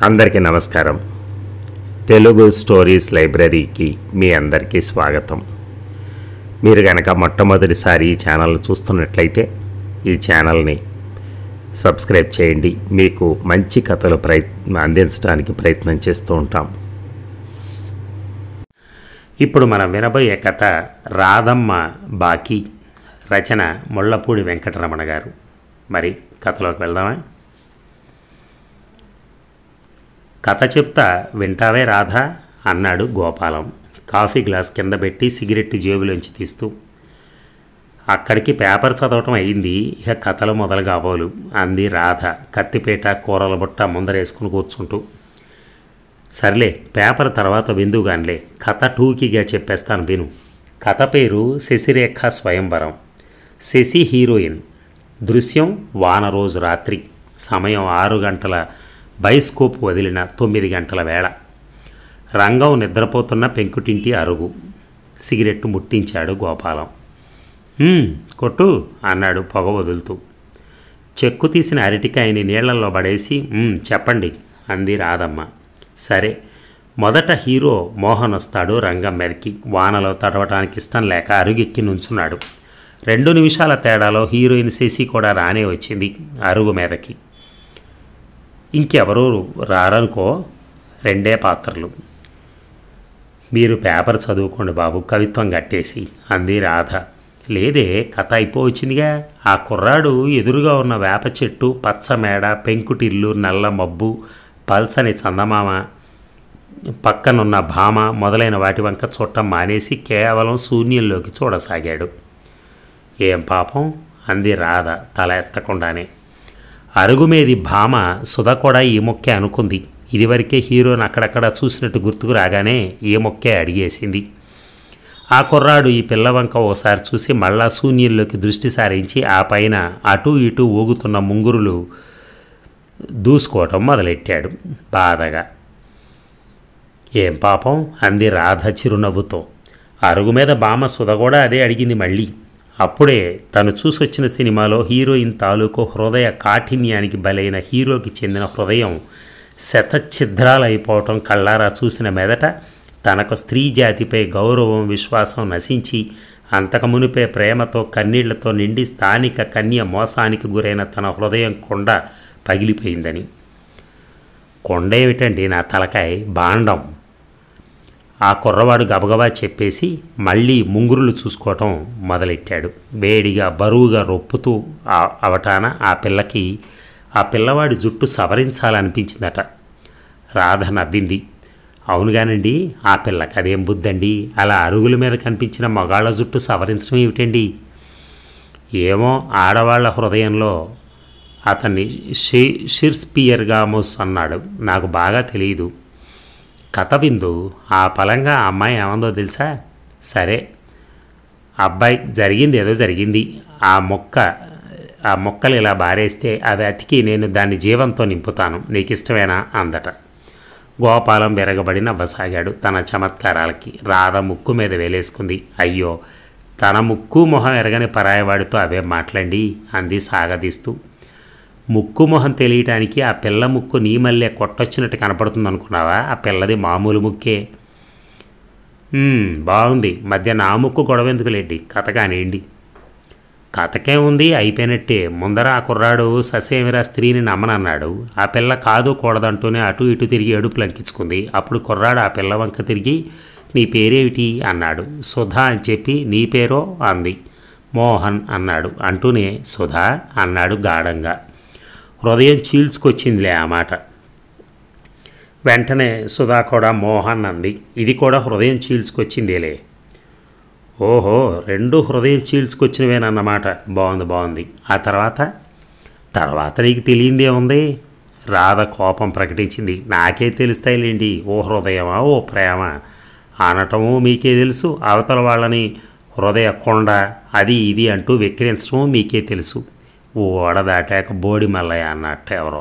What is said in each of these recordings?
అందరికీ నమస్కారం తెలుగు స్టోరీస్ లైబ్రరీకి మీ అందరికీ స్వాగతం మీరు కనుక మొట్టమొదటిసారి ఈ ఛానల్ చూస్తున్నట్లయితే ఈ ఛానల్ని సబ్స్క్రైబ్ చేయండి మీకు మంచి కథలు ప్రయత్ అందించడానికి ప్రయత్నం చేస్తూ ఉంటాం ఇప్పుడు మనం వినబోయే కథ రాధమ్మ బాకీ రచన ముళ్ళపూడి వెంకటరమణ గారు మరి కథలోకి వెళ్దామా కథ చెప్తా వింటావే రాధా అన్నాడు గోపాలం కాఫీ గ్లాస్ కింద పెట్టి సిగరెట్ జేబులోంచి తీస్తూ అక్కడికి పేపర్ చదవటం అయింది ఇక కథలు మొదలు కాబోలు అంది రాధ కత్తిపేట కూరల బుట్ట ముందరేసుకుని కూర్చుంటూ సర్లే పేపర్ తర్వాత విందుగానిలే కథ టూకీగా చెప్పేస్తాను విను కథ పేరు శశిరేఖ స్వయంవరం శశి హీరోయిన్ దృశ్యం వానరోజు రాత్రి సమయం ఆరు గంటల బైస్కోప్ వదిలిన తొమ్మిది గంటల వేళ రంగం నిద్రపోతున్న పెంకుటింటి అరుగు సిగరెట్టు ముట్టించాడు గోపాలం "హ్మ్, కొట్టు అన్నాడు పొగ వదులుతూ చెక్కు తీసిన అరటికాయని నీళ్లలో పడేసి "ఉమ్, చెప్పండి అంది రాధమ్మ సరే మొదట హీరో మోహన్ వస్తాడు రంగం మీదకి వానలో తడవటానికి ఇష్టం లేక అరుగెక్కి నుంచున్నాడు రెండు నిమిషాల తేడాలో హీరోయిన్ శశి కూడా రానే వచ్చింది అరుగు మీదకి ఇంకెవరూ రారనుకో రెండే పాత్రలు మీరు పేపర్ చదువుకోండి బాబు కవిత్వం కట్టేసి అంది రాధ లేదే కథ అయిపోవచ్చిందిగా ఆ కుర్రాడు ఎదురుగా ఉన్న వేప చెట్టు పచ్చ మేడ పెంకుటిల్లు నల్ల మబ్బు పల్సని చందమామ పక్కనున్న భామ మొదలైన వాటి వంక చూడటం మానేసి కేవలం శూన్యంలోకి చూడసాగాడు ఏం పాపం అంది రాధ తల ఎత్తకుండానే అరుగుమేది భామ సుధ కూడా ఈ మొక్కే అనుకుంది ఇదివరకే హీరోని అక్కడక్కడ చూసినట్టు గుర్తుకు రాగానే ఈ మొక్కే అడిగేసింది ఆ కుర్రాడు ఈ పిల్లవంక ఓసారి చూసి మళ్ళా శూన్యంలోకి దృష్టి సారించి ఆ పైన అటూ ఇటూ ఊగుతున్న ముంగురులు దూసుకోవటం మొదలెట్టాడు బాధగా ఏం పాపం అంది రాధ చిరునవ్వుతో అరుగు మీద బామ సుధ కూడా అదే అడిగింది మళ్ళీ అప్పుడే తను చూసొచ్చిన సినిమాలో హీరోయిన్ తాలూకు హృదయ కాఠిన్యానికి బలైన హీరోకి చెందిన హృదయం శతఛిద్రాలైపోవటం కళ్ళారా చూసిన మెదట తనకు స్త్రీ జాతిపై గౌరవం విశ్వాసం నశించి అంతకుమునిపే ప్రేమతో కన్నీళ్లతో నిండి స్థానిక కన్య మోసానికి గురైన తన హృదయం కొండ పగిలిపోయిందని కొండ ఏమిటండి నా తలకాయ బాండం ఆ కుర్రవాడు గబగబా చెప్పేసి మళ్ళీ ముంగురులు చూసుకోవటం మొదలెట్టాడు వేడిగా బరువుగా రొప్పుతూ ఆ- అవటాన ఆ పిల్లకి ఆ పిల్లవాడి జుట్టు సవరించాలనిపించిందట రాధ నవ్వింది అవునుగానండి ఆ పిల్లకి అదేం బుద్ధండి అలా అరుగుల మీద కనిపించిన మగాళ్ళ జుట్టు సవరించడం ఏమిటండి ఏమో ఆడవాళ్ళ హృదయంలో అతన్ని షే షిర్స్పియర్గామోస్ అన్నాడు నాకు బాగా తెలియదు కథ బిందు ఆ పలంగా ఆ అమ్మాయి ఏమందో తెలుసా సరే అబ్బాయి జరిగింది ఏదో జరిగింది ఆ మొక్క ఆ మొక్కలు ఇలా బారేస్తే అవి అతికి నేను దాన్ని జీవంతో నింపుతాను నీకు ఇష్టమేనా అందట గోపాలం విరగబడి నవ్వసాగాడు తన చమత్కారాలకి రాధ ముక్కు మీద వేలేసుకుంది అయ్యో తన ముక్కు మొహం ఎరగని పరాయవాడితో అవే మాట్లాడి అంది సాగదీస్తూ ముక్కు మొహం తెలియటానికి ఆ పిల్ల ముక్కు నీ మళ్ళీ కొట్టొచ్చినట్టు కనపడుతుంది అనుకున్నావా ఆ పిల్లది మామూలు ముక్కే "మ్మ్, బాగుంది మధ్య నా ముక్కు గొడవ ఎందుకులేండి కథ కానివ్వండి కథకేముంది అయిపోయినట్టే ముందర ఆ కుర్రాడు ససేమిరా స్త్రీని నమ్మనన్నాడు ఆ పిల్ల కాదు కూడదంటూనే అటు ఇటు తిరిగి అడుపు లంకించుకుంది అప్పుడు కుర్రాడు ఆ పిల్ల వంక తిరిగి నీ పేరేమిటి అన్నాడు సుధా అని చెప్పి నీ పేరో అంది మోహన్ అన్నాడు అంటూనే సుధా అన్నాడు గాఢంగా హృదయం చీల్చుకొచ్చిందిలే ఆ మాట వెంటనే సుధా కూడా మోహన్ అంది ఇది కూడా హృదయం చీల్చుకొచ్చిందేలే ఓహో రెండు హృదయం చీల్చుకొచ్చినవేనన్నమాట బాగుంది బాగుంది ఆ తర్వాత తర్వాత నీకు తెలియందే ఉంది రాధ కోపం ప్రకటించింది నాకే తెలుస్తాయిలేండి ఓ హృదయమా ఓ ప్రేమ అనటము మీకే తెలుసు అవతల వాళ్ళని హృదయ కొండ అది ఇది అంటూ వెక్కిరించడము మీకే తెలుసు ఓడ దాటాక బోడి మల్లయ్య అన్నట్టు ఎవరో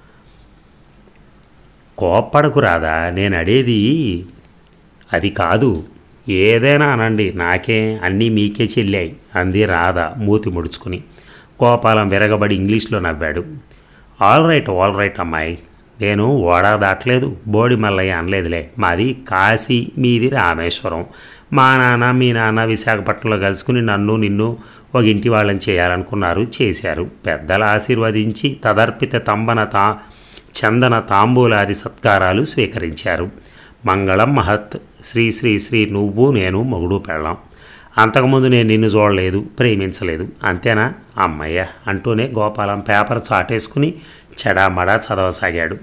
కోప్పడకు రాదా నేను అడేది అది కాదు ఏదైనా అనండి నాకే అన్నీ మీకే చెల్లాయి అంది రాధ మూతి ముడుచుకుని గోపాలం విరగబడి ఇంగ్లీష్లో నవ్వాడు ఆల్ రైట్ ఆల్ రైట్ అమ్మాయి నేను ఓడా దాటలేదు బోడి మల్లయ్య అనలేదులే మాది కాశీ మీది రామేశ్వరం మా నాన్న మీ నాన్న విశాఖపట్నంలో కలుసుకుని నన్ను నిన్ను ఒక ఇంటి వాళ్ళని చేయాలనుకున్నారు చేశారు పెద్దల ఆశీర్వదించి తదర్పిత తంబన తా చందన తాంబూలాది సత్కారాలు స్వీకరించారు మంగళం మహత్ శ్రీ శ్రీ శ్రీ నువ్వు నేను మొగుడు పెళ్ళాం అంతకుముందు నేను నిన్ను చూడలేదు ప్రేమించలేదు అంతేనా అమ్మయ్య అంటూనే గోపాలం పేపర్ చాటేసుకుని చెడామడా చదవసాగాడు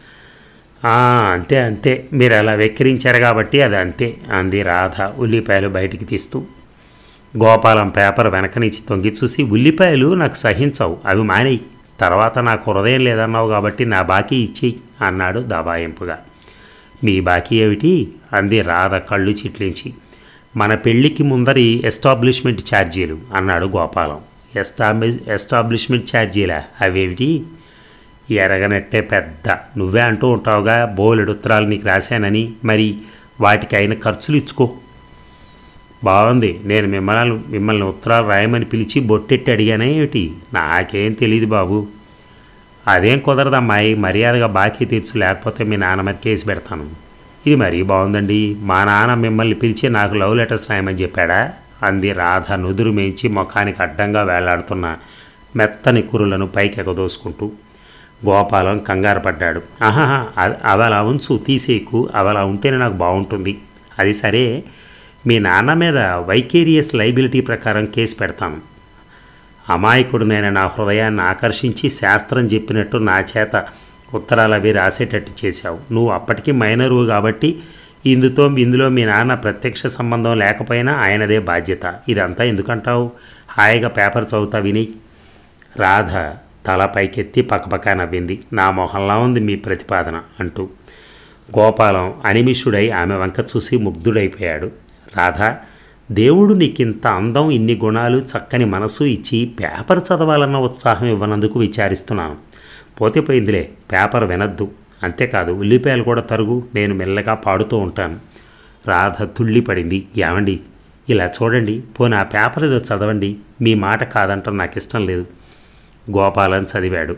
"ఆ, అంతే అంతే మీరు అలా వెక్కిరించారు కాబట్టి అది అంతే అంది రాధ ఉల్లిపాయలు బయటికి తీస్తూ గోపాలం పేపర్ వెనక నుంచి తొంగి చూసి ఉల్లిపాయలు నాకు సహించవు అవి మానేయి తర్వాత నాకు హృదయం లేదన్నావు కాబట్టి నా బాకీ ఇచ్చేయి అన్నాడు దబాయింపుగా మీ బాకీ ఏమిటి అంది రాధ కళ్ళు చిట్లించి మన పెళ్ళికి ముందరి ఎస్టాబ్లిష్మెంట్ ఛార్జీలు అన్నాడు గోపాలం ఎస్టాబ్లిష్ ఎస్టాబ్లిష్మెంట్ ఛార్జీలా అవేమిటి ఎరగనట్టే పెద్ద నువ్వే అంటూ ఉంటావుగా బోలెడు ఉత్తరాలు నీకు రాశానని మరి వాటికి అయిన ఖర్చులు ఇచ్చుకో బాగుంది నేను మిమ్మల్ని మిమ్మల్ని ఉత్తరాలు రాయమని పిలిచి బొట్టెట్టి అడిగానే ఏమిటి నాకేం తెలియదు బాబు అదేం కుదరదమ్మాయి మర్యాదగా బాకీ తీర్చు లేకపోతే మీ నాన్న మీద కేసు పెడతాను ఇది మరీ బాగుందండి మా నాన్న మిమ్మల్ని పిలిచి నాకు లవ్ లెటర్స్ రాయమని చెప్పాడా అంది రాధ నుదురు మేంచి ముఖానికి అడ్డంగా వేలాడుతున్న మెత్తని కురులను పైకి ఎగదోసుకుంటూ గోపాలం కంగారు పడ్డాడు ఆహాహా అ- అవి అలా ఉంచు తీసేయకు అవి అలా ఉంటేనే నాకు బాగుంటుంది అది సరే మీ నాన్న మీద వైకేరియస్ లైబిలిటీ ప్రకారం కేసు పెడతాను అమాయకుడునైన నా హృదయాన్ని ఆకర్షించి శాస్త్రం చెప్పినట్టు నా చేత ఉత్తరాలు అవి రాసేటట్టు చేశావు నువ్వు అప్పటికి మైనరువు కాబట్టి ఇందుతో ఇందులో మీ నాన్న ప్రత్యక్ష సంబంధం లేకపోయినా ఆయనదే బాధ్యత ఇదంతా ఎందుకంటావు హాయిగా పేపర్ చదువుతా విని రాధ తల పైకెత్తి పక్కపక్క నవ్వింది నా మొహంలా ఉంది మీ ప్రతిపాదన అంటూ గోపాలం అనిమిషుడై ఆమె వంక చూసి ముగ్ధుడైపోయాడు రాధ దేవుడు నీకింత అందం ఇన్ని గుణాలు చక్కని మనసు ఇచ్చి పేపర్ చదవాలన్న ఉత్సాహం ఇవ్వనందుకు విచారిస్తున్నాను పోతే పోయిందిలే పేపర్ వినద్దు అంతేకాదు ఉల్లిపాయలు కూడా తరుగు నేను మెల్లగా పాడుతూ ఉంటాను రాధ తుళ్ళిపడింది ఏమండి ఇలా చూడండి పోనీ ఆ పేపర్ ఏదో చదవండి మీ మాట కాదంటాం నాకు ఇష్టం లేదు గోపాలం చదివాడు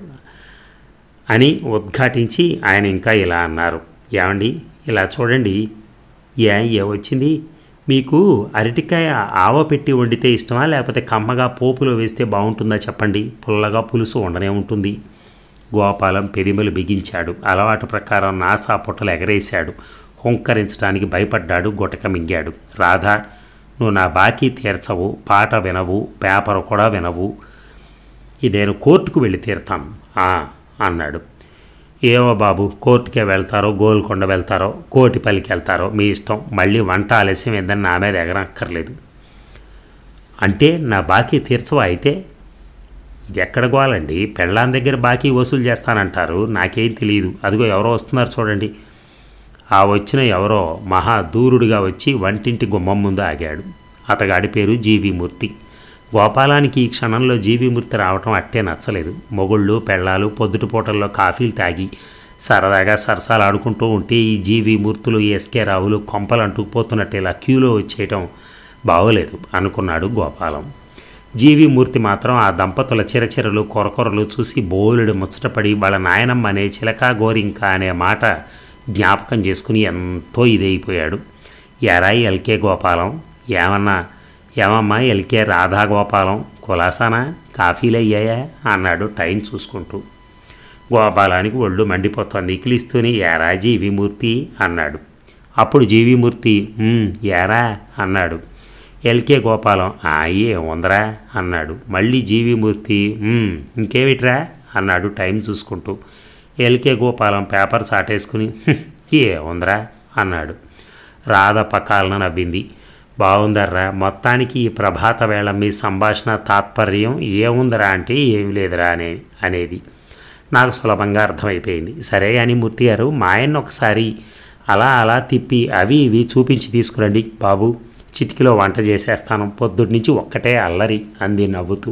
అని ఉద్ఘాటించి ఆయన ఇంకా ఇలా అన్నారు ఏమండి ఇలా చూడండి ఏ ఏ వచ్చింది మీకు అరటికాయ ఆవ పెట్టి వండితే ఇష్టమా లేకపోతే కమ్మగా పోపులో వేస్తే బాగుంటుందా చెప్పండి పుల్లగా పులుసు ఉండనే ఉంటుంది గోపాలం పెదిమలు బిగించాడు అలవాటు ప్రకారం నాసా పుట్టలు ఎగరేశాడు హుంకరించడానికి భయపడ్డాడు గుటక మింగాడు రాధా నువ్వు నా బాకీ తీర్చవు పాట వినవు పేపర్ కూడా వినవు ఈ నేను కోర్టుకు వెళ్ళి తీరుతాను "ఆ," అన్నాడు ఏవో బాబు కోర్టుకే వెళ్తారో గోల్కొండ వెళ్తారో కోటిపల్లికి వెళ్తారో మీ ఇష్టం మళ్ళీ వంట ఆలస్యం ఏదని నా మీద ఎగరక్కర్లేదు అంటే నా బాకీ తీర్చవా అయితే ఇది ఎక్కడ గోలండి పెళ్ళాం దగ్గర బాకీ వసూలు చేస్తానంటారు నాకేం తెలియదు అదిగో ఎవరో వస్తున్నారు చూడండి ఆ వచ్చిన ఎవరో మహా దూరుడుగా వచ్చి వంటింటి గుమ్మం ముందు ఆగాడు అతగాడి పేరు జీవిమూర్తి గోపాలానికి ఈ క్షణంలో జీవిమూర్తి రావటం అట్టే నచ్చలేదు మొగుళ్ళు పెళ్ళాలు పొద్దుటిపూటల్లో కాఫీలు తాగి సరదాగా సరసాలు ఆడుకుంటూ ఉంటే ఈ జీవి మూర్తులు ఎస్కే రావులు కొంపలు అంటుకుపోతున్నట్టు ఇలా క్యూలో వచ్చేయటం బాగోలేదు అనుకున్నాడు గోపాలం జీవి మూర్తి మాత్రం ఆ దంపతుల చిరచిరలు కొరకొరలు చూసి బోలుడు ముచ్చటపడి వాళ్ళ నాయనమ్మ అనే చిలకా గోరింక అనే మాట జ్ఞాపకం చేసుకుని ఎంతో ఇదైపోయాడు ఎరాయి ఎల్కే గోపాలం ఏమన్నా ఏమమ్మా ఎల్కే రాధా గోపాలం కులాసానా కాఫీలు అయ్యాయా అన్నాడు టైం చూసుకుంటూ గోపాలానికి ఒళ్ళు మండిపోతోంది ఇకిలిస్తూనే ఏరా జీవిమూర్తి అన్నాడు అప్పుడు జీవిమూర్తి "ఉమ్, ఏరా అన్నాడు ఎల్కే గోపాలం "ఆ, ఏ ఉందరా అన్నాడు మళ్ళీ జీవిమూర్తి "ఉమ్, ఇంకేమిట్రా అన్నాడు టైం చూసుకుంటూ ఎల్కే గోపాలం పేపర్ చాటేసుకుని "హ్మ్, ఏ ఉందరా అన్నాడు రాధ పకాలన నవ్వింది బాగుందర్రా మొత్తానికి ఈ ప్రభాత వేళ మీ సంభాషణ తాత్పర్యం ఏముందరా అంటే ఏమి లేదురా అనే అనేది నాకు సులభంగా అర్థమైపోయింది సరే అని మూర్తి గారు మా ఆయన్ని ఒకసారి అలా అలా తిప్పి అవి ఇవి చూపించి తీసుకురండి బాబు చిటికీలో వంట చేసేస్తాను పొద్దుటి నుంచి ఒక్కటే అల్లరి అంది నవ్వుతూ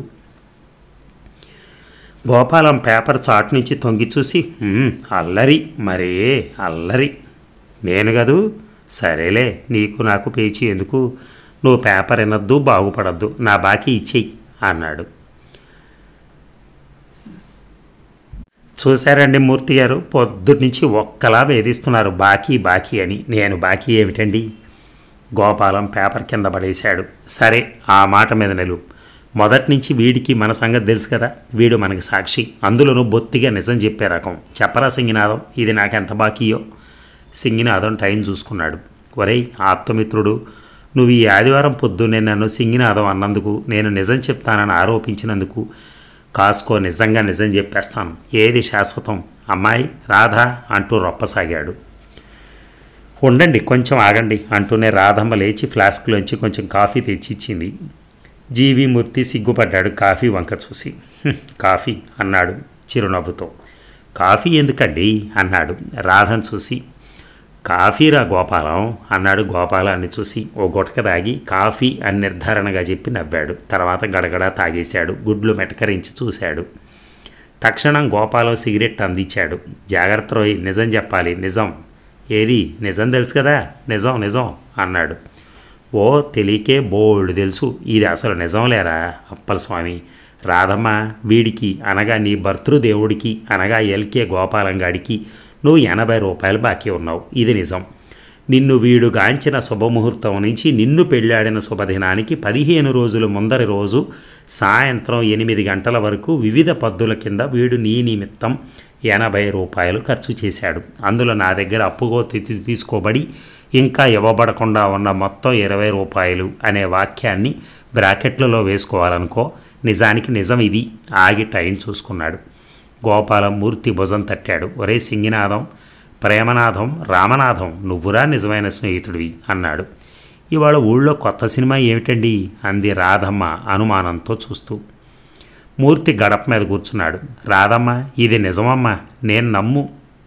గోపాలం పేపర్ చాటు నుంచి తొంగి చూసి "ఉమ్, అల్లరి మరే అల్లరి నేను కదూ సరేలే నీకు నాకు పేచి ఎందుకు నువ్వు పేపర్ వినొద్దు బాగుపడద్దు నా బాకీ ఇచ్చేయి అన్నాడు చూశారండి మూర్తి గారు పొద్దున్నుంచి ఒక్కలా వేధిస్తున్నారు బాకీ బాకీ అని నేను బాకీ ఏమిటండి గోపాలం పేపర్ కింద పడేశాడు సరే ఆ మాట మీద నిలువు మొదటి నుంచి వీడికి మన సంగతి తెలుసు కదా వీడు మనకి సాక్షి అందులోనూ బొత్తిగా నిజం చెప్పే రకం చెప్పరా సింగినాథం ఇది నాకెంత బాకీయో సింగినాథం టైం చూసుకున్నాడు ఒరేయ్ ఆప్తమిత్రుడు నువ్వు ఈ ఆదివారం పొద్దున్నే నన్ను సింగినాథం అన్నందుకు నేను నిజం చెప్తానని ఆరోపించినందుకు కాసుకో నిజంగా నిజం చెప్పేస్తాను ఏది శాశ్వతం అమ్మాయి రాధా అంటూ రొప్పసాగాడు ఉండండి కొంచెం ఆగండి అంటూనే రాధమ్మ లేచి ఫ్లాస్క్లోంచి కొంచెం కాఫీ తెచ్చిచ్చింది జీవి మూర్తి సిగ్గుపడ్డాడు కాఫీ వంక చూసి "హ్మ్, కాఫీ అన్నాడు చిరునవ్వుతో కాఫీ ఎందుకండి అన్నాడు రాధను చూసి కాఫీరా గోపాలం అన్నాడు గోపాలాన్ని చూసి ఓ గుటక తాగి కాఫీ అని నిర్ధారణగా చెప్పి నవ్వాడు తర్వాత గడగడా తాగేశాడు గుడ్లు మెటకరించి చూశాడు తక్షణం గోపాలం సిగరెట్ అందించాడు జాగ్రత్త రోయ్ నిజం చెప్పాలి నిజం ఏది నిజం తెలుసు కదా నిజం నిజం అన్నాడు ఓ తెలియకే బోల్డ్ తెలుసు ఇది అసలు నిజం లేరా అప్పల స్వామి రాధమ్మ వీడికి అనగా నీ భర్తృదేవుడికి అనగా ఎల్కే గోపాలంగాడికి నువ్వు ఎనభై రూపాయలు బాకీ ఉన్నావు ఇది నిజం నిన్ను వీడు గాంచిన శుభముహూర్తం నుంచి నిన్ను పెళ్ళాడిన శుభదినానికి పదిహేను రోజుల ముందరి రోజు సాయంత్రం ఎనిమిది గంటల వరకు వివిధ పద్దుల కింద వీడు నీ నిమిత్తం ఎనభై రూపాయలు ఖర్చు చేశాడు అందులో నా దగ్గర అప్పుగో తెచ్చి తీసుకోబడి ఇంకా ఇవ్వబడకుండా ఉన్న మొత్తం ఇరవై రూపాయలు అనే వాక్యాన్ని బ్రాకెట్లలో వేసుకోవాలనుకో నిజానికి నిజం ఇది ఆగి టైం చూసుకున్నాడు గోపాలం మూర్తి భుజం తట్టాడు ఒరే సింగినాథం ప్రేమనాథం రామనాథం నువ్వురా నిజమైన స్నేహితుడివి అన్నాడు ఇవాళ ఊళ్ళో కొత్త సినిమా ఏమిటండి అంది రాధమ్మ అనుమానంతో చూస్తూ మూర్తి గడప మీద కూర్చున్నాడు రాధమ్మ ఇది నిజమమ్మా నేను నమ్ము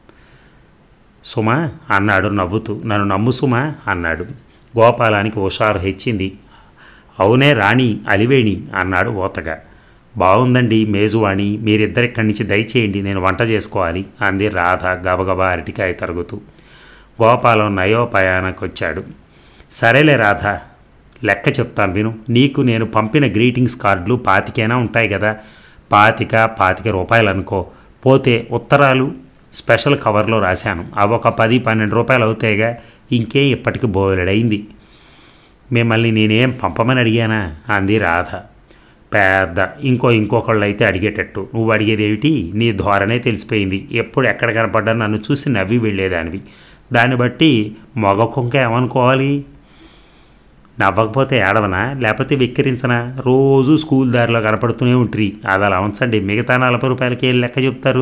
సుమా అన్నాడు నవ్వుతూ నన్ను నమ్ము సుమా అన్నాడు గోపాలానికి హుషారు హెచ్చింది అవునే రాణి అలివేణి అన్నాడు ఓతగా బాగుందండి మేజువాణి మీరిద్దరు ఇక్కడి నుంచి దయచేయండి నేను వంట చేసుకోవాలి అంది రాధ గబగబా అరటికాయ తరుగుతూ గోపాలం నయోపయానికి వచ్చాడు సరేలే రాధ లెక్క చెప్తాను విను నీకు నేను పంపిన గ్రీటింగ్స్ కార్డులు పాతికైనా ఉంటాయి కదా పాతిక పాతిక రూపాయలు అనుకో పోతే ఉత్తరాలు స్పెషల్ కవర్లో రాశాను అవి ఒక పది పన్నెండు రూపాయలు అవుతాయిగా ఇంకే ఇప్పటికి బోలెడైంది మిమ్మల్ని నేనేం పంపమని అడిగానా అంది రాధ పెద్ద ఇంకో ఇంకొకళ్ళు అయితే అడిగేటట్టు నువ్వు అడిగేది ఏమిటి నీ ధోరణే తెలిసిపోయింది ఎప్పుడు ఎక్కడ కనపడ్డా నన్ను చూసి నవ్వి వెళ్ళేదానివి దాన్ని బట్టి మగ కుంక ఏమనుకోవాలి నవ్వకపోతే ఏడవనా లేకపోతే వెక్కిరించనా రోజు స్కూల్ దారిలో కనపడుతూనే ఉంటుంది అది అలా ఉంచండి మిగతా నలభై రూపాయలకి ఏం లెక్క చెప్తారు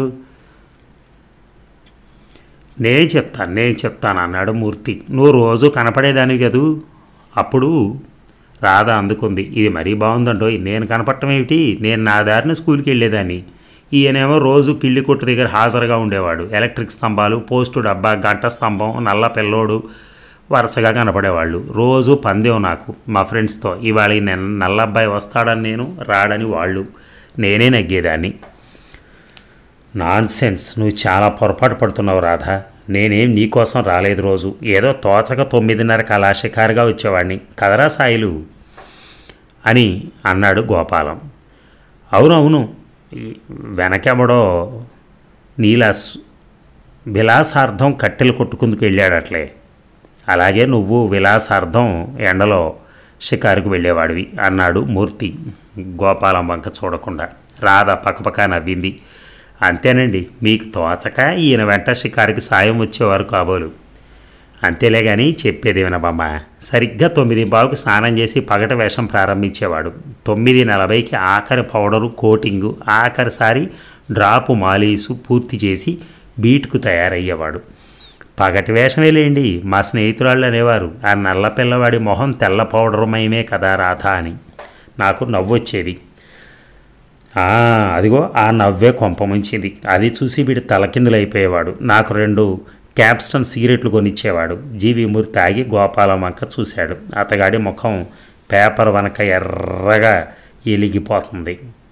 నేను చెప్తాను నేను చెప్తాను అన్నాడు మూర్తి నువ్వు రోజు కనపడేదానివి కదూ అప్పుడు రాధ అందుకుంది ఇది మరీ బాగుందండో నేను కనపడటం ఏమిటి నేను నా దారిన స్కూల్కి వెళ్ళేదాన్ని ఈయనేమో రోజు కిళ్ళి కొట్టు దగ్గర హాజరుగా ఉండేవాడు ఎలక్ట్రిక్ స్తంభాలు పోస్టు డబ్బా గంట స్తంభం నల్ల పిల్లోడు వరుసగా కనపడేవాళ్ళు రోజు పందెం నాకు మా ఫ్రెండ్స్తో ఇవాళ ఈ నెల నల్ల అబ్బాయి వస్తాడని నేను రాడని వాళ్ళు నేనే నగ్గేదాన్ని నాన్ సెన్స్ నువ్వు చాలా పొరపాటు పడుతున్నావు రాధా నేనేం నీకోసం రాలేదు రోజు ఏదో తోచక తొమ్మిదిన్నర కళాశిఖారుగా వచ్చేవాడిని కదరా సాయిలు అని అన్నాడు గోపాలం అవునవును ఈ వెనకెవడో నీలాస్ విలాసార్థం కట్టెలు కొట్టుకుందుకు వెళ్ళాడట్లే అలాగే నువ్వు విలాసార్థం ఎండలో షికారుకు వెళ్ళేవాడివి అన్నాడు మూర్తి గోపాలం వంక చూడకుండా రాధ పక్కపక్క నవ్వింది అంతేనండి మీకు తోచక ఈయన వెంట షికారుకి సాయం వచ్చేవారు కాబోలు అంతేలే కానీ చెప్పేది వినబమ్మ సరిగ్గా తొమ్మిది బావుకి స్నానం చేసి పగట వేషం ప్రారంభించేవాడు తొమ్మిది నలభైకి ఆఖరి పౌడరు కోటింగు ఆఖరిసారి డ్రాపు మాలీసు పూర్తి చేసి బీట్కు తయారయ్యేవాడు పగటి వేషమేలేండి మా స్నేహితురాళ్ళు అనేవారు ఆ నల్ల పిల్లవాడి మొహం తెల్ల పౌడర్మయమే కదా రాధ అని నాకు నవ్వొచ్చేది ఆ, అదిగో ఆ నవ్వే కొంపముంచింది అది చూసి వీడు తలకిందులైపోయేవాడు నాకు రెండు క్యాప్స్టన్ సిగరెట్లు కొనిచ్చేవాడు జీవి మూర్తి ఆగి గోపాలం వంక చూశాడు అతగాడి ముఖం పేపర్ వనక ఎర్రగా ఎలిగిపోతుంది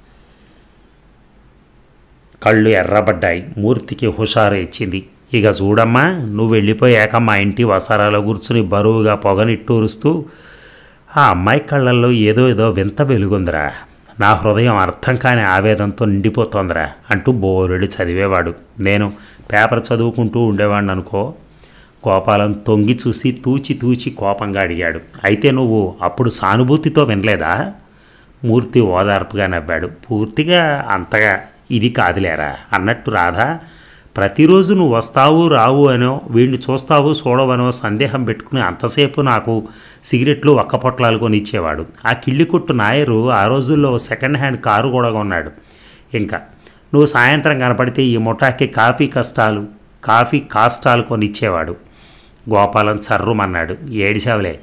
కళ్ళు ఎర్రబడ్డాయి మూర్తికి హుషారు ఇచ్చింది ఇక చూడమ్మా నువ్వు వెళ్ళిపోయాక మా ఇంటి వసారాలో కూర్చుని బరువుగా పొగనిట్టూరుస్తూ ఆ అమ్మాయి కళ్ళల్లో ఏదో ఏదో వింత వెలుగుందిరా నా హృదయం అర్థం కాని ఆవేదంతో నిండిపోతోందిరా అంటూ బోరెడు చదివేవాడు నేను పేపర్ చదువుకుంటూ ఉండేవాడిని అనుకో గోపాలం తొంగి చూసి తూచి తూచి కోపంగా అడిగాడు అయితే నువ్వు అప్పుడు సానుభూతితో వినలేదా మూర్తి ఓదార్పుగా నవ్వాడు పూర్తిగా అంతగా ఇది కాదులేరా అన్నట్టు రాధా ప్రతిరోజు నువ్వు వస్తావు రావు అనో వీడిని చూస్తావు చూడవనో సందేహం పెట్టుకుని అంతసేపు నాకు సిగరెట్లు ఒక్క పొట్లాలు కొని ఇచ్చేవాడు ఆ కిళ్ళి కొట్టు నాయరు ఆ రోజుల్లో సెకండ్ హ్యాండ్ కారు కూడా కొన్నాడు ఇంకా నువ్వు సాయంత్రం కనపడితే ఈ ముఠాకి కాఫీ కష్టాలు కాఫీ కాష్టాలు కొని ఇచ్చేవాడు గోపాలం చర్రుమన్నాడు ఏడిసావులే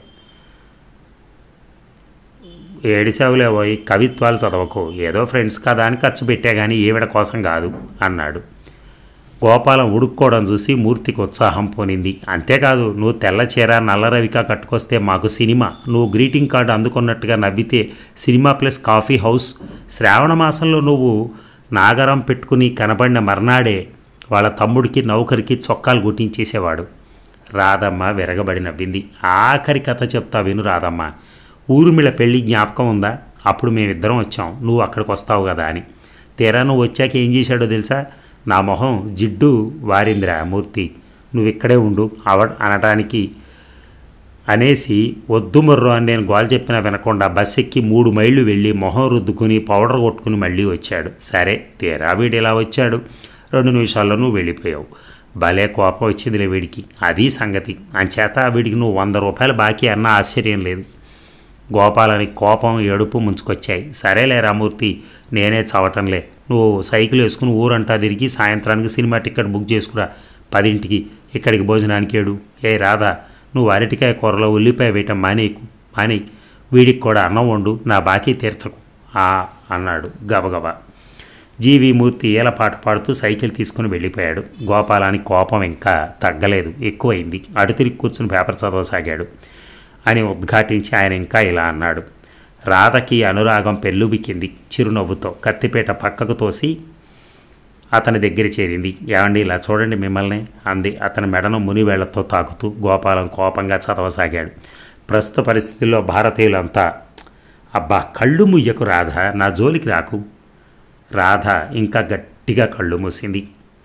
ఏడిసావులే పోయి కవిత్వాలు చదవకు ఏదో ఫ్రెండ్స్ కదా అని ఖర్చు పెట్టా కానీ ఈవిడ కోసం కాదు అన్నాడు గోపాలం ఉడుక్కోవడం చూసి మూర్తికి ఉత్సాహం పోనింది అంతేకాదు నువ్వు తెల్ల చీర నల్ల రవిక కట్టుకొస్తే మాకు సినిమా నువ్వు గ్రీటింగ్ కార్డు అందుకున్నట్టుగా నవ్వితే cinema plus coffee house Shravana మాసంలో నువ్వు నాగరం పెట్టుకుని కనబడిన మర్నాడే వాళ్ళ తమ్ముడికి నౌకరికి చొక్కాలు గుట్టించేసేవాడు రాధమ్మ విరగబడి నవ్వింది ఆఖరి కథ చెప్తా విను రాధమ్మ ఊర్మిళ పెళ్ళి జ్ఞాపకం ఉందా అప్పుడు మేమిద్దరం వచ్చాం నువ్వు అక్కడికి వస్తావు కదా అని తీరా నువ్వు వచ్చాక ఏం చేశాడో తెలుసా నా మొహం జిడ్డు వారిందిరా మూర్తి నువ్వు ఇక్కడే ఉండు అవ అనటానికి అనేసి వద్దు మొర్రో అని నేను గోల్ చెప్పినా వినకుండా బస్ ఎక్కి మూడు మైళ్ళు వెళ్ళి మొహం రుద్దుకుని పౌడర్ కొట్టుకుని మళ్ళీ వచ్చాడు సరే తీరా వీడు ఇలా వచ్చాడు రెండు నిమిషాల్లో నువ్వు వెళ్ళిపోయావు భలే కోపం వచ్చిందిలే వీడికి అది సంగతి అంచేత వీడికి నువ్వు వంద రూపాయలు బాకీ అన్న ఆశ్చర్యం లేదు గోపాలని కోపం ఏడుపు ముంచుకొచ్చాయి సరేలే రామూర్తి నేనే చవటంలే నువ్వు సైకిల్ వేసుకుని ఊరంతా తిరిగి సాయంత్రానికి సినిమా టికెట్ బుక్ చేసుకురా పదింటికి ఇక్కడికి భోజనానికి ఏడు ఏ రాధా నువ్వు అరటికాయ కూరలో ఉల్లిపాయ వేయటం మానేయకు మానే వీడికి కూడా అన్నం వండు నా బాకీ తీర్చకు ఆ అన్నాడు గబగబా జీవి మూర్తి ఏలపాట పాడుతూ సైకిల్ తీసుకుని వెళ్ళిపోయాడు గోపాలానికి కోపం ఇంకా తగ్గలేదు ఎక్కువైంది అటు తిరిగి కూర్చుని పేపర్ చదవసాగాడు అని ఉద్ఘాటించి ఆయన ఇంకా ఇలా అన్నాడు రాధకి అనురాగం పెళ్ళుబిక్కింది చిరునవ్వుతో కత్తిపేట పక్కకు తోసి అతని దగ్గర చేరింది ఏమండి ఇలా చూడండి మిమ్మల్ని అంది అతని మెడను మునివేళ్లతో తాకుతూ గోపాలం కోపంగా చదవసాగాడు ప్రస్తుత పరిస్థితుల్లో భారతీయులంతా అబ్బా కళ్ళు ముయ్యకు రాధ నా జోలికి రాకు రాధ ఇంకా గట్టిగా కళ్ళు మూసింది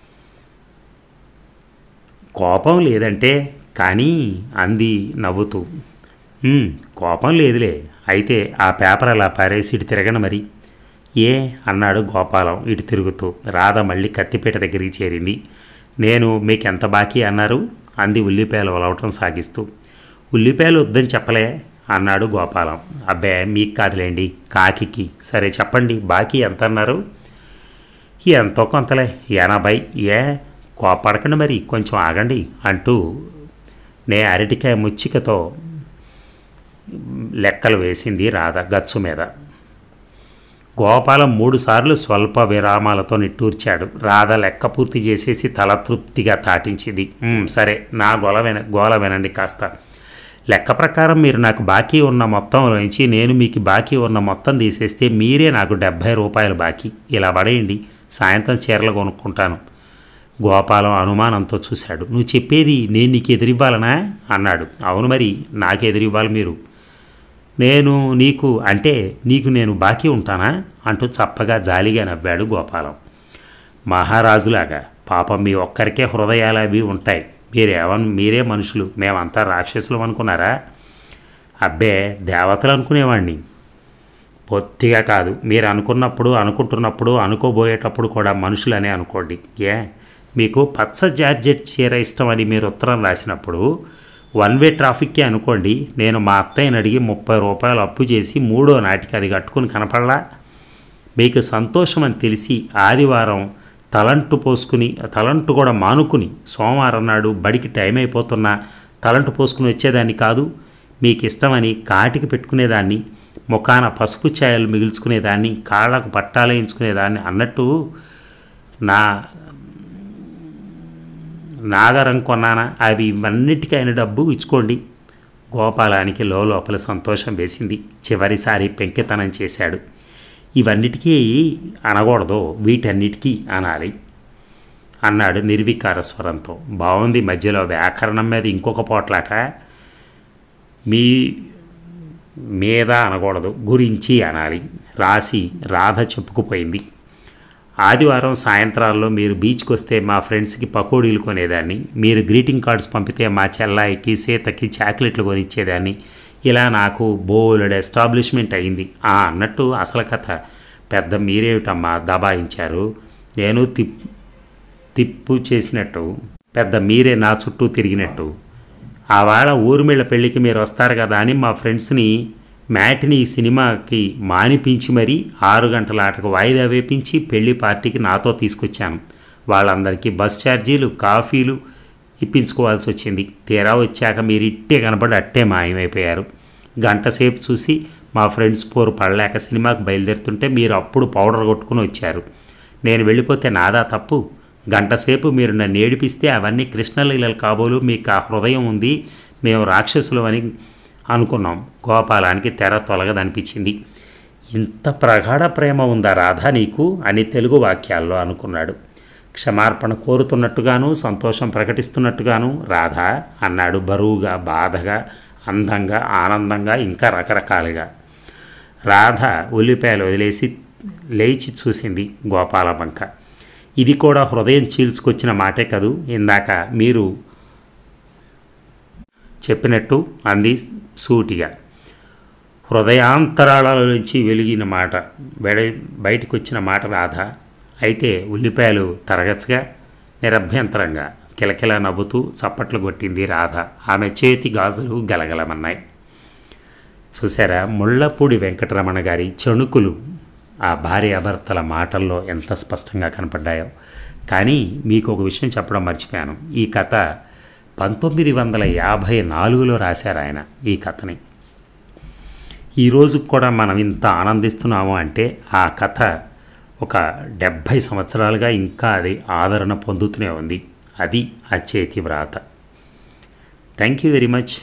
కోపం లేదంటే కానీ అంది నవ్వుతూ "ఉమ్, కోపం లేదులే అయితే ఆ పేపర్ అలా పారేసి ఇటు తిరగను మరి ఏ అన్నాడు గోపాలం ఇటు తిరుగుతూ రాధ మళ్ళీ కత్తిపీట దగ్గరికి చేరింది నేను మీకు ఎంత బాకీ అన్నారు అంది ఉల్లిపాయలు ఒలవటం సాగిస్తూ ఉల్లిపాయలు వద్దని చెప్పలే అన్నాడు గోపాలం అబ్బే మీకు కాదులేండి కాకికి సరే చెప్పండి బాకీ ఎంత అన్నారు ఎంతో కొంతలే ఎనభై ఏ కోపడకండి మరి కొంచెం ఆగండి అంటూ నే అరటికాయ ముచ్చికతో లెక్కలు వేసింది రాధ గచ్చు మీద గోపాలం మూడుసార్లు స్వల్ప విరామాలతో నిట్టూర్చాడు రాధ లెక్క పూర్తి చేసేసి తల తృప్తిగా తాటించింది "ఉమ్, సరే నా గోల విన గోల వినండి కాస్త లెక్క ప్రకారం మీరు నాకు బాకీ ఉన్న మొత్తంలోంచి నేను మీకు బాకీ ఉన్న మొత్తం తీసేస్తే మీరే నాకు డెబ్భై రూపాయలు బాకీ ఇలా పడేయండి సాయంత్రం చీరలు కొనుక్కుంటాను గోపాలం అనుమానంతో చూశాడు నువ్వు చెప్పేది నేను నీకు ఎదురివ్వాలనా అన్నాడు అవును మరి నాకు ఎదురివ్వాలి మీరు నేను నీకు అంటే నీకు నేను బాకీ ఉంటానా అంటూ చప్పగా జాలిగా నవ్వాడు గోపాలం మహారాజులాగా పాపం మీ ఒక్కరికే హృదయాలు అవి ఉంటాయి మీరేమన్ మీరే మనుషులు మేమంతా రాక్షసులు అనుకున్నారా అబ్బే దేవతలు అనుకునేవాడిని పొత్తిగా కాదు మీరు అనుకున్నప్పుడు అనుకుంటున్నప్పుడు అనుకోబోయేటప్పుడు కూడా మనుషులనే అనుకోండి ఏ మీకు పచ్చ జార్జెట్ చీర ఇష్టమని మీరు ఉత్తరం రాసినప్పుడు వన్ వే ట్రాఫిక్కే అనుకోండి నేను మా అత్తయ్యని అడిగి ముప్పై రూపాయలు అప్పు చేసి మూడో నాటికి అది కట్టుకుని కనపడలా మీకు సంతోషం అని తెలిసి ఆదివారం తలంటు పోసుకుని తలంటు కూడా మానుకుని సోమవారం నాడు బడికి టైం అయిపోతున్నా తలంటు పోసుకుని వచ్చేదాన్ని కాదు మీకు ఇష్టమని కాటికి పెట్టుకునేదాన్ని ముఖాన పసుపు ఛాయలు మిగుల్చుకునేదాన్ని కాళ్ళకు పట్టాలేయించుకునేదాన్ని అన్నట్టు నా నాగరం కొన్నానా అవి ఇవన్నిటికీ అయిన డబ్బు ఇచ్చుకోండి గోపాలానికి లోపల సంతోషం వేసింది చివరిసారి పెంకితనం చేశాడు ఇవన్నిటికీ అనకూడదు వీటన్నిటికీ అనాలి అన్నాడు నిర్వికార స్వరంతో బాగుంది మధ్యలో వ్యాకరణం మీద ఇంకొక పోట్లాట మీ మీద అనకూడదు గురించి అనాలి రాసి రాధ చెప్పుకుపోయింది ఆదివారం సాయంత్రాల్లో మీరు బీచ్కి వస్తే మా ఫ్రెండ్స్కి పకోడీలు కొనేదాన్ని మీరు గ్రీటింగ్ కార్డ్స్ పంపితే మా చెల్లాయికి సీతకి చాక్లెట్లు కొనిచ్చేదాన్ని ఇలా నాకు బోలెడ్ ఎస్టాబ్లిష్మెంట్ అయింది ఆ అన్నట్టు అసలు కథ పెద్ద మీరేమిటమ్మా దబాయించారు నేను తిప్ తిప్పు చేసినట్టు పెద్ద మీరే నా చుట్టూ తిరిగినట్టు ఆ వాళ్ళ ఊర్మిళ్ళ పెళ్ళికి మీరు వస్తారు కదా అని మా ఫ్రెండ్స్ని మ్యాట్ని సినిమాకి మానిపించి మరీ ఆరు గంటల ఆటకు వాయిదా వేపించి పెళ్లి పార్టీకి నాతో తీసుకొచ్చాను వాళ్ళందరికీ బస్ ఛార్జీలు కాఫీలు ఇప్పించుకోవాల్సి వచ్చింది తీరా వచ్చాక మీరు ఇట్టే కనబడి అట్టే మాయమైపోయారు గంట సేపు చూసి మా ఫ్రెండ్స్ పోరు పడలేక సినిమాకి బయలుదేరుతుంటే మీరు అప్పుడు పౌడర్ కొట్టుకుని వచ్చారు నేను వెళ్ళిపోతే నాదా తప్పు గంట సేపు మీరు నన్ను ఏడిపిస్తే అవన్నీ కృష్ణలీలలు కాబోలు మీకు ఆ హృదయం ఉంది మేము రాక్షసులు అని అనుకున్నాం గోపాలానికి తెర తొలగదనిపించింది ఇంత ప్రగాఢ ప్రేమ ఉందా రాధా నీకు అని తెలుగు వాక్యాల్లో అనుకున్నాడు క్షమార్పణ కోరుతున్నట్టుగాను సంతోషం ప్రకటిస్తున్నట్టుగాను రాధా అన్నాడు బరువుగా బాధగా అందంగా ఆనందంగా ఇంకా రకరకాలుగా రాధ ఉల్లిపాయలు వదిలేసి లేచి చూసింది గోపాల బంక ఇది కూడా హృదయం చీల్చుకొచ్చిన మాటే కదూ ఇందాక మీరు చెప్పినట్టు అంది సూటిగా హృదయాంతరాల నుంచి వెలిగిన మాట వెడ బయటికి వచ్చిన మాట రాధ అయితే ఉల్లిపాయలు తరగచ్చుగా నిరభ్యంతరంగా కిలకిల నవ్వుతూ చప్పట్లు కొట్టింది రాధ ఆమె చేతి గాజులు గలగలమన్నాయి చూసారా ముళ్ళపూడి వెంకటరమణ గారి చణుకులు ఆ భార్యాభర్తల మాటల్లో ఎంత స్పష్టంగా కనపడ్డాయో కానీ మీకు ఒక విషయం చెప్పడం మర్చిపోయాను ఈ కథ పంతొమ్మిది వందల యాభై నాలుగులో రాశారు ఆయన ఈ కథని ఈ రోజు కూడా మనం ఇంత ఆనందిస్తున్నాము అంటే ఆ కథ ఒక డెబ్భై సంవత్సరాలుగా ఇంకా అది ఆదరణ పొందుతూనే ఉంది అది ఆ చేతి వ్రాత థ్యాంక్ యూ వెరీ మచ్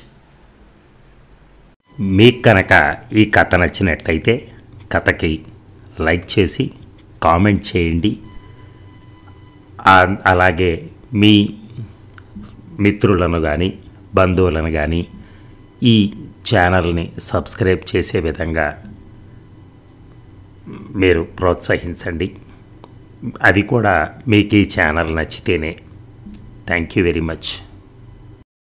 మీకు కనుక ఈ కథ నచ్చినట్టయితే కథకి లైక్ చేసి కామెంట్ చేయండి ఆ- అలాగే మీ మిత్రులను కానీ బంధువులను కానీ ఈ ఛానల్ని సబ్స్క్రైబ్ చేసే విధంగా మీరు ప్రోత్సహించండి అది కూడా మీకు ఈ ఛానల్ నచ్చితేనే థ్యాంక్ యూ వెరీ మచ్